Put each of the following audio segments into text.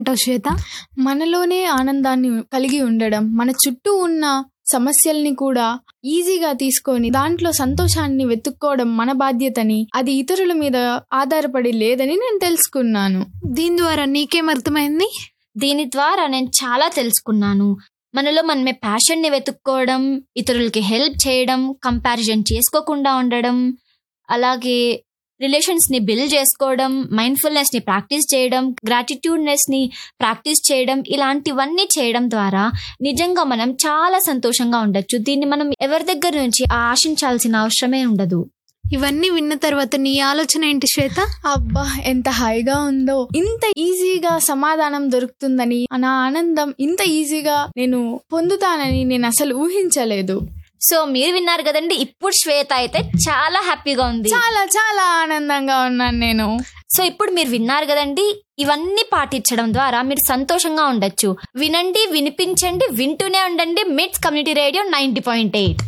అంటావు శ్వేత మనలోనే ఆనందాన్ని కలిగి ఉండడం మన చుట్టూ ఉన్న సమస్యల్ని కూడా ఈజీగా తీసుకొని దాంట్లో సంతోషాన్ని వెతుక్కోవడం మన బాధ్యతని అది ఇతరుల మీద ఆధారపడి లేదని నేను తెలుసుకున్నాను దీని ద్వారా నీకేం అర్థమైంది దీని ద్వారా నేను చాలా తెలుసుకున్నాను మనలో మనమే ప్యాషన్ని వెతుక్కోవడం ఇతరులకి హెల్ప్ చేయడం కంపారిజన్ చేసుకోకుండా ఉండడం అలాగే రిలేషన్స్ ని బిల్డ్ చేసుకోవడం మైండ్ఫుల్నెస్ ని ప్రాక్టీస్ చేయడం గ్రాటిట్యూడ్నెస్ ని ప్రాక్టీస్ చేయడం ఇలాంటివన్నీ చేయడం ద్వారా నిజంగా మనం చాలా సంతోషంగా ఉండొచ్చు దీన్ని మనం ఎవరి దగ్గర నుంచి ఆశించాల్సిన అవసరమే ఉండదు ఇవన్నీ విన్న తర్వాత నీ ఆలోచన ఏంటి శ్వేత అబ్బా ఎంత హాయిగా ఉందో ఇంత ఈజీగా సమాధానం దొరుకుతుందని నా ఆనందం ఇంత ఈజీగా నేను పొందుతానని నేను అసలు ఊహించలేదు సో మీరు విన్నారు కదండి ఇప్పుడు శ్వేత అయితే చాలా హ్యాపీగా ఉంది చాలా చాలా ఆనందంగా ఉన్నాను నేను సో ఇప్పుడు మీరు విన్నారు కదండి ఇవన్నీ పాటించడం ద్వారా మీరు సంతోషంగా ఉండొచ్చు వినండి వినిపించండి వింటూనే ఉండండి MITS community radio ninety point eight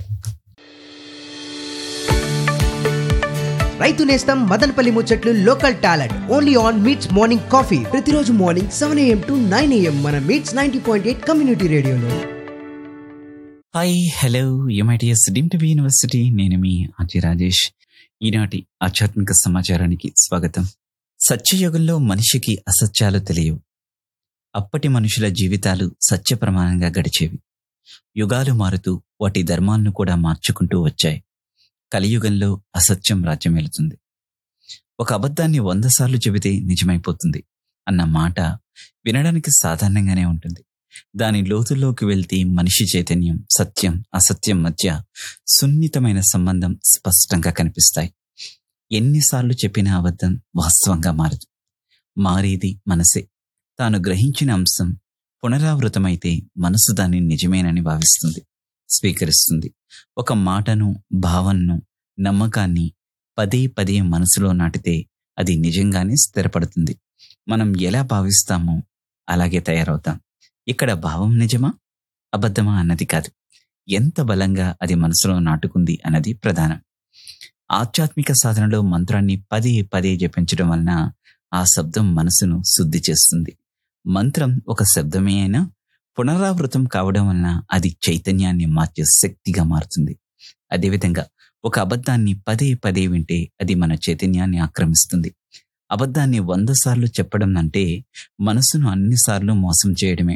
రైతు నేస్తం మదనపల్లి ముచ్చట్లు local talent only on MITS morning coffee ప్రతిరోజు morning seven AM to nine AM మన MITS ninety point eight community రేడియోలో హాయ్ హలో యుమైటిఎస్ డిమ్ టీవీ యూనివర్సిటీ నేను మీ ఆర్జి రాజేష్ ఈనాటి ఆధ్యాత్మిక సమాచారానికి స్వాగతం సత్యయుగంలో మనిషికి అసత్యాలు తెలియవు అప్పటి మనుషుల జీవితాలు సత్య ప్రమాణంగా గడిచేవి యుగాలు మారుతూ వాటి ధర్మాలను కూడా మార్చుకుంటూ వచ్చాయి కలియుగంలో అసత్యం రాజ్యమేలుతుంది ఒక అబద్ధాన్ని వంద సార్లు చెబితే నిజమైపోతుంది అన్న మాట వినడానికి సాధారణంగానే ఉంటుంది దాని లోతుల్లోకి వెళ్తే మనిషి చైతన్యం సత్యం అసత్యం మధ్య సున్నితమైన సంబంధం స్పష్టంగా కనిపిస్తాయి ఎన్నిసార్లు చెప్పిన అబద్ధం వాస్తవంగా మారదు మారేది మనసే తాను గ్రహించిన అంశం పునరావృతమైతే మనసు దాన్ని నిజమేనని భావిస్తుంది స్వీకరిస్తుంది ఒక మాటను భావనను నమ్మకాన్ని పదే పదే మనసులో నాటితే అది నిజంగానే స్థిరపడుతుంది మనం ఎలా భావిస్తామో అలాగే తయారవుతాం ఇక్కడ భావం నిజమా అబద్ధమా అన్నది కాదు ఎంత బలంగా అది మనసులో నాటుకుంది అన్నది ప్రధానం ఆధ్యాత్మిక సాధనలో మంత్రాన్ని పదే పదే జపించడం వలన ఆ శబ్దం మనసును శుద్ధి చేస్తుంది మంత్రం ఒక శబ్దమే అయినా పునరావృతం కావడం వలన అది చైతన్యాన్ని మార్చే శక్తిగా మారుతుంది అదేవిధంగా ఒక అబద్ధాన్ని పదే పదే వింటే అది మన చైతన్యాన్ని ఆక్రమిస్తుంది అబద్ధాన్ని వంద సార్లు చెప్పడం అంటే మనసును అన్నిసార్లు మోసం చేయడమే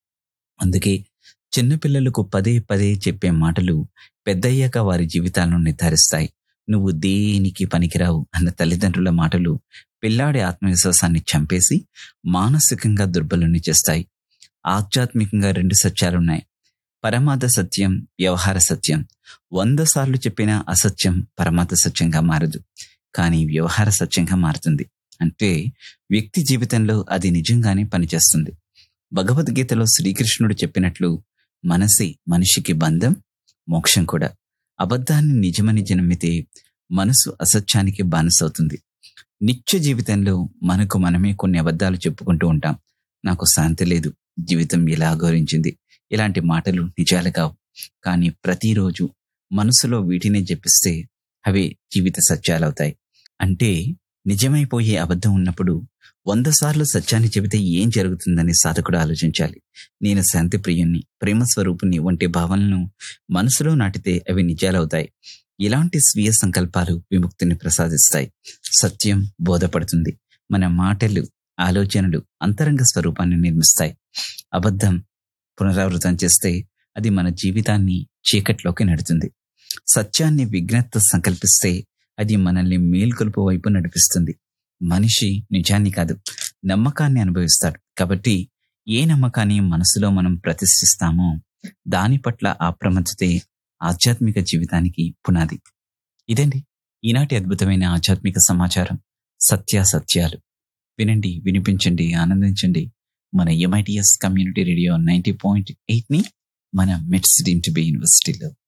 అందుకే చిన్నపిల్లలకు పదే పదే చెప్పే మాటలు పెద్దయ్యాక వారి జీవితాలను నిర్ధారిస్తాయి నువ్వు దేనికి పనికిరావు అన్న తల్లిదండ్రుల మాటలు పిల్లాడి ఆత్మవిశ్వాసాన్ని చంపేసి మానసికంగా దుర్బలుని చేస్తాయి ఆధ్యాత్మికంగా రెండు సత్యాలున్నాయి పరమార్థ సత్యం వ్యవహార సత్యం వంద సార్లు చెప్పిన అసత్యం పరమార్థ సత్యంగా మారదు కానీ వ్యవహార సత్యంగా మారుతుంది అంటే వ్యక్తి జీవితంలో అది నిజంగానే పనిచేస్తుంది భగవద్గీతలో శ్రీకృష్ణుడు చెప్పినట్లు మనసే మనిషికి బంధం మోక్షం కూడా అబద్ధాన్ని నిజమని జన్మితే మనసు అసత్యానికి బానిసవుతుంది నిత్య జీవితంలో మనకు మనమే కొన్ని అబద్ధాలు చెప్పుకుంటూ ఉంటాం నాకు శాంతి లేదు జీవితం ఇలా గౌరించింది ఇలాంటి మాటలు నిజాలు కావు కానీ ప్రతిరోజు మనసులో వీటినే జపిస్తే అవి జీవిత సత్యాలవుతాయి అంటే నిజమైపోయే అబద్ధం ఉన్నప్పుడు వంద సార్లు సత్యాన్ని చెబితే ఏం జరుగుతుందని సాధకుడు ఆలోచించాలి నేను శాంతి ప్రియుణ్ణి ప్రేమ స్వరూపుణ్ణి వంటి భావనలను మనసులో నాటితే అవి నిజాలవుతాయి ఇలాంటి స్వీయ సంకల్పాలు విముక్తిని ప్రసాదిస్తాయి సత్యం బోధపడుతుంది మన మాటలు ఆలోచనలు అంతరంగ స్వరూపాన్ని నిర్మిస్తాయి అబద్ధం పునరావృతం చేస్తే అది మన జీవితాన్ని చీకట్లోకి నడుతుంది సత్యాన్ని విఘ్నత సంకల్పిస్తే అది మనల్ని మేల్కొలుపు వైపు నడిపిస్తుంది మనిషి నిజాన్ని కాదు నమ్మకాన్ని అనుభవిస్తాడు కాబట్టి ఏ నమ్మకాన్ని మనసులో మనం ప్రతిష్ఠిస్తామో దాని పట్ల అప్రమత్తతే ఆధ్యాత్మిక జీవితానికి పునాది ఇదండి ఈనాటి అద్భుతమైన ఆధ్యాత్మిక సమాచారం సత్యాసత్యాలు వినండి వినిపించండి ఆనందించండి మన MITS community radio ninety point eight ని మన మిడ్స్ డీమ్ టు బి యూనివర్సిటీలో